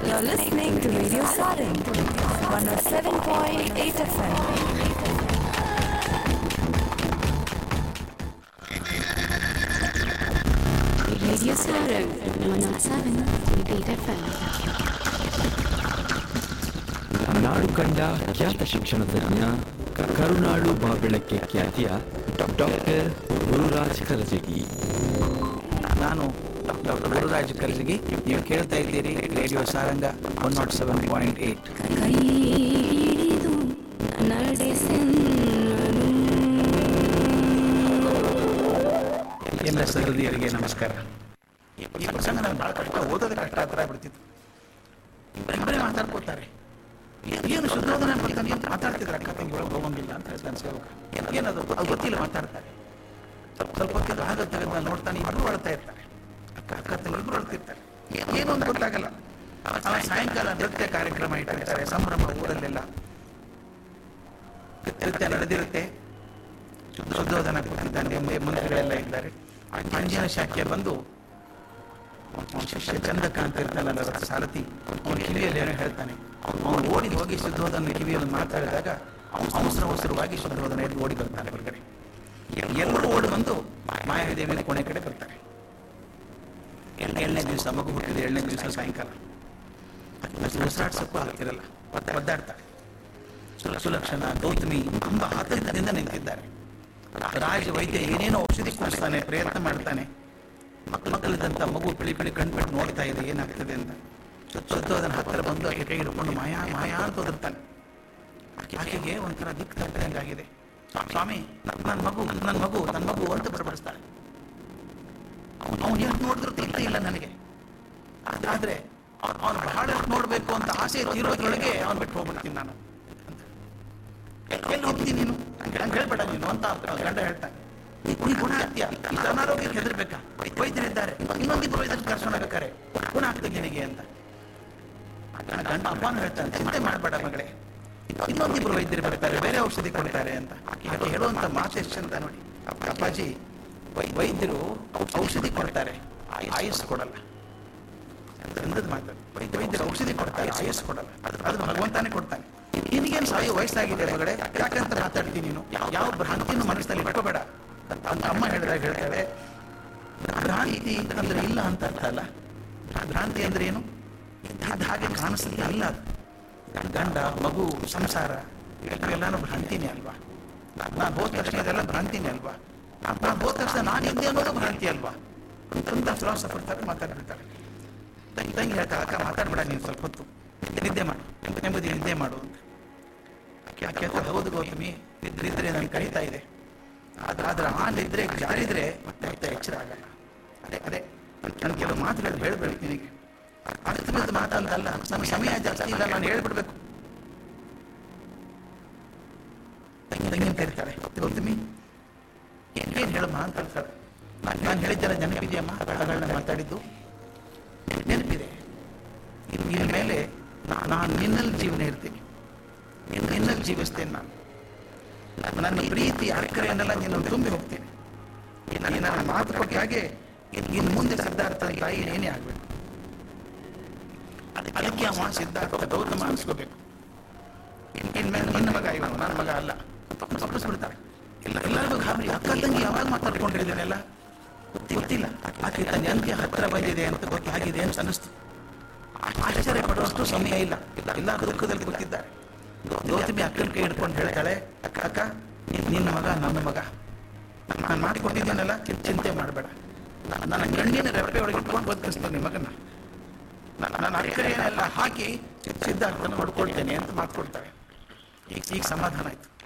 You're listening to Radio Sarin, 107.8 FM. Radio Saturn, 107.8 FM. ನಾಡು ಕಂಡ ಖ್ಯಾತ ಶಿಕ್ಷಣ ತಜ್ಞ ಕ- ಕರುನಾಡು ಬಾಬೆಳಕ್ಕೆ ಖ್ಯಾತಿಯ ಡಾಕ್ಟರ್ ಗುರುರಾಜ್ ಕರಜಗಿ ನಾನು ಡಾಕ್ಟರ್ ಗುರುರಾಜ್ ಕರ್ಜಗಿ ನೀವು ಕೇಳ್ತಾ ಇದ್ದೀರಿ radio Saranga one nought seven point eight ಕೈ ಹಿಡಿದು ನಡೆಸೆನ್ನನು. ಎಲ್ಲ ಸಹೃದಯರಿಗೆ ನಮಸ್ಕಾರ ಈ ಪ್ರಸಂಗ ನನಗೆ ಭಾಳ ಕಷ್ಟ ಓದೋದು ಕಷ್ಟ ಹತ್ರ ಬಿಡ್ತಿತ್ತು ಇಬ್ಬರೇ ಮಾತಾಡ್ಕೊತಾರೆ ಏನು ಶುದ್ಧೋಧನೆ ಬರ್ತಾನೆ ಅಂತ ಮಾತಾಡ್ತಿದ್ರೆ ಅಕ್ಕ ತಂಗಿ ಒಳಗೆ ಹೋಗಂಗಿಲ್ಲ ಅಂತ ಹೇಳ್ತಾನೆ ಸೇವಕ ಏನ್- ಏನದು ಅದು ಗೊತ್ತಿಲ್ಲ ಮಾತಾಡ್ತಾರೆ ಸ್ವಲ್ಪ ಸ್ವಲ್ಪ ಹೊತ್ತಿಗೆ ಆಗ ತೆಗೆದ ನೋಡ್ತಾನೆ ಇಬ್ರು ಅಳ್ತಾ ಇರ್ತಾರೆ ಅಕ್ಕ ಅಕ್ಕ ತಂಗಿ ಇಬ್ರು ಅಳ್ತಿರ್ತಾರೆ ಏನು ಅಂತ ಗೊತ್ತಾಗಲ್ಲ ಅವ ಸಾಯಂಕಾಲ ನೃತ್ಯ ಕಾರ್ಯಕ್ರಮ ಇಟ್ಟಿರ್ತಾರೆ ಸಂಭ್ರಮ ಊರಲ್ಲೆಲ್ಲ ನೃತ್ಯ ನಡೆದಿರುತ್ತೆ ಶುದ್ಧೋಧನ ಕೂತಿದ್ದಾನೆ ಮುಂದೆ ಮಂತ್ರಿಗಳೆಲ್ಲ ಇದ್ದಾರೆ ಅಂಜನ ಶಾಖೆ ಬಂದು ಅವ್ನ ಶಿಷ್ಯ ಚಂದಕಾಂತ ಇರ್ತಾನಲ್ಲ ಅವರ ಸಾರಥಿ ಅವನ ಕಿವಿಯಲ್ಲಿ ಏನೋ ಹೇಳ್ತಾನೆ ಅವನು ಓಡಿ ಹೋಗಿ ಶುದ್ಧೋಧನ ಕಿವಿಯಲ್ಲಿ ಮಾತಾಡಿದಾಗ ಅವಸರ ಅವಸರವಾಗಿ ಶುದ್ಧೋಧನ ಎದ್ದು ಓಡಿ ಬರ್ತಾನೆ ಹೊರಗಡೆ ಎಲ್ಲರೂ ಓಡಿ ಬಂದು ಮಾಯಾದೇವಿನ ಕೊನೆ ಕಡೆ ಬರ್ತಾರೆ ಏಳನೇ ದಿವಸ ಮಗು ಹುಟ್ಟಿದ ಏಳನೇ ದಿವಸ ಸಾಯಂಕಾಲ ಅದು ಉಸಿರಾಡ್ಸಕ್ಕೂ ಆಗ್ತಿರಲ್ಲ ಒತ್ತ- ಒದ್ದಾಡ್ತಾಳೆ ಸುಲ- ಸುಲಕ್ಷಣ ಗೌತಮಿ ತುಂಬ ಆತಂಕದಿಂದ ನಿಂತಿದ್ದಾರೆ ರಾಜ ವೈದ್ಯ ಏನೇನೋ ಔಷಧಿ ಕೊಡಿಸ್ತಾನೆ ಪ್ರಯತ್ನ ಮಾಡ್ತಾನೆ ಮಕ್ಕಳು ಮಕ್ಕಳಿದಂತ ಮಗು ಬಿಳಿ ಬಿಳಿ ಕಣ್ಬಿಟ್ಟು ನೋಡ್ತಾ ಇದೆ ಏನಾಗ್ತದೆ ಅಂತ ಸುತ್ತು ಅದನ್ನ ಹತ್ತಿರ ಬಂದು ಆಕೆ ಕೈ ಹಿಡ್ಕೊಂಡು ಮಾಯಾ ಮಾಯಾ ಅಂತ ಓದಿರ್ತಾನೆ ಆಕೆಗೆ ಒಂಥರ ದಿಕ್ಕು ತಟ್ಟದಂಗಾಗಿದೆ ಸ್ವಾಮಿ ನನ್ನ ಮಗು ನನ್ನ ಮಗು ನನ್ನ ಮಗು ಅಂತ ಬಡಬಡಿಸ್ತಾಳೆ ಅವನು ಎಷ್ಟು ನೋಡಿದ್ರು ತಿಳಿತಾ ಇಲ್ಲ ನನಗೆ ಆದ್ರೆ ಅವನು ಬಹಳ ನೋಡ್ಬೇಕು ಅಂತ ಆಸೆ ತೀರೋದ್ರೊಳಗೆ ಅವನು ಬಿಟ್ಟು ಹೋಗ್ಬಿಡ್ತೀನಿ ನಾನು ಎಲ್ಲಿ ಹೋಗ್ತೀನಿ ನೀನು ನಂಗೆ ಹೇಳ್ಬೇಡ ನೀನು ಅಂತ ಅವ್ನ್ ಗಂಡ ಹೇಳ್ತಾನೆ ನೀ ಗುಣ ಆಗ್ತೀಯ ಈ ಅನಾರೋಗ್ಯಕ್ಕೆ ಹೆದರ್ಬೇಕಾ ವೈದ್ಯರಿದ್ದಾರೆ ಇನ್ನೊಂದಿಬ್ಬರು ವೈದ್ಯರು ಕರ್ಕೊಂಡು ಬೇಕಾರೆ ಗುಣ ಆಗ್ತದೆ ನಿನಗೆ ಅಂತ ನನ್ನ ಗಂಡ ಅಪ್ಪನೂ ಹೇಳ್ತಾನೆ ಚಿಂತೆ ಮಾಡಬೇಡ ಮಗಳೇ ಇನ್ನೊಂದಿಬ್ರು ವೈದ್ಯರು ಬರ್ತಾರೆ ಬೇರೆ ಔಷಧಿ ಕೊಡ್ತಾರೆ ಅಂತ ಆಕೆ ಹೇಳುವಂತ ಮಾತು ಎಷ್ಟು ಚಂದ ನೋಡಿ ಅಪ್ಪಾಜಿ ವೈ- ವೈದ್ಯರು ಔಷಧಿ ಕೊಡ್ತಾರೆ ಆಯುಸ್ ಕೊಡಲ್ಲ ಚಂದದ ಮಾತು ವೈದ್ಯ ವೈದ್ಯರು ಔಷಧಿ ಕೊಡ್ತಾರೆ ಆಯುಸ್ ಕೊಡಲ್ಲ ಅದು ಅದು ಭಗವಂತನೇ ಕೊಡ್ತಾನೆ ನಿನಗೇನು ಸಾಯೋ ವಯಸ್ಸಾಗಿದೆ ಮಗಳೇ ಯಾಕಂತ ಮಾತಾಡ್ತೀನಿ ನೀನು ಯಾವ ಭ್ರಾಂತಿಯನ್ನು ಮನಸ್ಸಲ್ಲಿ ಇಟ್ಕೋಬೇಡ ಅಂತ ಅಂತ ಅಮ್ಮ ಹೇಳಿದಾಗ ಹೇಳ್ತಾಳೆ ಭ್ರಾಂತಿ ಅಂದ್ರೆ ಇಲ್ಲ ಅಂತ ಅರ್ಥ ಅಲ್ಲ ಭ್ರಾಂತಿ ಅಂದ್ರೆ ಏನು ಇದ್ದ ಹಾಗೆ ಕಾಣಿಸುತ್ತೆ ಅಲ್ಲ ಅದು. ಗಂಡ ಮಗು ಸಂಸಾರ ಇವೆಲ್ಲಾನು ಭ್ರಾಂತಿನೇ ಅಲ್ವಾ ನಾನು ಹೋದ ತಕ್ಷಣ ಇದೆಲ್ಲ ಭ್ರಾಂತಿನೇ ಅಲ್ವಾ ನಾನು ಹೋದ ತಕ್ಷಣ ನಾನು ಹಿಂದೆ ಅನ್ನೋದು ಭ್ರಾಂತಿ ಅಲ್ವಾ ಅಂತ ಫಿಲಾಸಫರ್ ತರ ಮಾತಾಡ್ಬಿಡ್ತಾರೆ ತಂಗಿ ತಂಗಿ ಹೇಳ್ತಾಳೆ ಅಕ್ಕ ಮಾತಾಡ್ಬೇಡ ನೀನು ಸ್ವಲ್ಪ ಹೊತ್ತು ನಿದ್ದೆ ಮಾಡು ನೆಮ್ಮದಿ ನಿದ್ದೆ ಮಾಡು ಅಂತ ಆಕೆ ಆಕೆ ಹೇಳ್ತಾಳೆ, ಹೌದು ಗೌತಮಿ ನಿದ್ರಿದ್ರೆ ನನಗೆ ಕಳೀತಾ ಇದೆ ಆದ್ರೆ ಆದ್ರೆ ಆ ನಿದ್ರೆ ಜಾರಿದ್ರೆ ಮತ್ತೆ ಮತ್ತೆ ಎಚ್ಚರ ಆಗಲ್ಲ ಅದೇ ಅದೇ ನಾನು ಕೆಲವು ಮಾತುಗಳು ಹೇಳ್ಬೇಕು ನಿನಗೆ ಅರ್ಥವಿಲ್ಲದ ಮಾತಂತಲ್ಲ ನಮಗೆ ಸಮಯ ಜಾಸ್ತಿ ಇಲ್ಲ ನಾನು ಹೇಳ್ಬಿಡ್ಬೇಕು ತಂಗಿ ತಂಗಿ ಅಂತ ಕರೀತಾಳೆ ಗೌತಮಿ ಏನ್ ಏನ್ ಹೇಳಮ್ಮ ಅಂತ ಹೇಳ್ತಾಳೆ ನಾನು ನಾನು ಹೇಳಿದ್ದೆಲ್ಲ ನೆನಪಿದೆಯಮ್ಮ ಕಳ್ಳಗಳನ್ನ ಮಾತಾಡಿದ್ದು ನೆನಪಿದೆ ಇನ್- ಇನ್ಮೇಲೆ ನಾನು ನಿನ್ನಲ್ಲಿ ಜೀವನ ಇರ್ತೀನಿ ನಿನ್- ನಿನ್ನಲ್ಲಿ ಜೀವಿಸ್ತೇನೆ ನಾನು ನನ್ನ ಪ್ರೀತಿ ಅಕ್ಕರೆಯನ್ನೆಲ್ಲ ನಿನ್ನ ತುಂಬಿ ಹೋಗ್ತೀನಿ ಇನ್ನು ನನ್ನ ಮಾತು ಕೊಟ್ಟ ಹಾಗೆ ಇನ್ನು ಮುಂದೆ ಸಿದ್ಧಾರ್ಥ ತಾಯಿ ಏನೇ ಆಗ್ಬೇಕು ಅದಕ್ಕೆ ಅವ ಸಿದ್ಧಾರ್ಥ ಗೌತಮ ಅನ್ಸ್ಕೋಬೇಕು ಇನ್- ಇನ್ಮೇಲೆ ನಿನ್ನ ಮಗ ಇವನು ನನ್ನ ಮಗ ಅಲ್ಲ ತಪ್ಪಿಸ್ಬಿಡ್ತಾರೆ ಇಲ್ಲ ಎಲ್ಲರಿಗೂ ಗಾಬರಿ ಅಕ್ಕ ತಂಗಿ ಯಾವಾಗ ಮಾತಾಡ್ಕೊಂಡಿದ್ದೇನೆಲ್ಲ ಗೊತ್ತಿಲ್ಲ ಆಕೆ ತನ್ನ ಅಂತ್ಯ ಹತ್ತಿರ ಬಂದಿದೆ ಅಂತ ಗೊತ್ತಾಗಿದೆ ಅಂತ ಅನಿಸ್ತು ಆಶ್ಚರ್ಯ ಪಡುವಷ್ಟು ಸಮಯ ಇಲ್ಲ ಎಲ್ಲ ದುಃಖದಲ್ಲಿ ಕೂತಿದ್ದಾರೆ ಗೌತಮಿ ಅಕ್ಕನ ಕೈ ಹಿಡ್ಕೊಂಡು ಹೇಳ್ತಾಳೆ ಅಕ್ಕ ಅಕ್ಕ ನಿನ್- ನಿನ್ನ ಮಗ ನನ್ನ ಮಗ ನಾನು ಮಾಡಿಕೊಟ್ಟಿದ್ದೇನಲ್ಲ ಚಿಂತೆ ಮಾಡಬೇಡ ನನ್ನ ಗಂಡಿನ ರೆಪ್ಪೆ ಒಳಗೆ ಇಟ್ಕೊಂಡು ಬದುಕಿಸ್ತಾನೆ ನಿಮ್ಮ ಮಗನ ನನ್ನ ಅಕ್ಕರೆಯನ್ನೆಲ್ಲ ಹಾಕಿ ಸಿದ್ಧಾರ್ಥನ ಹೊಡ್ಕೊಳ್ತೇನೆ ಅಂತ ಮಾತು ಕೊಡ್ತಾಳೆ ಈಗ ಈಗ ಸಮಾಧಾನ ಆಯ್ತು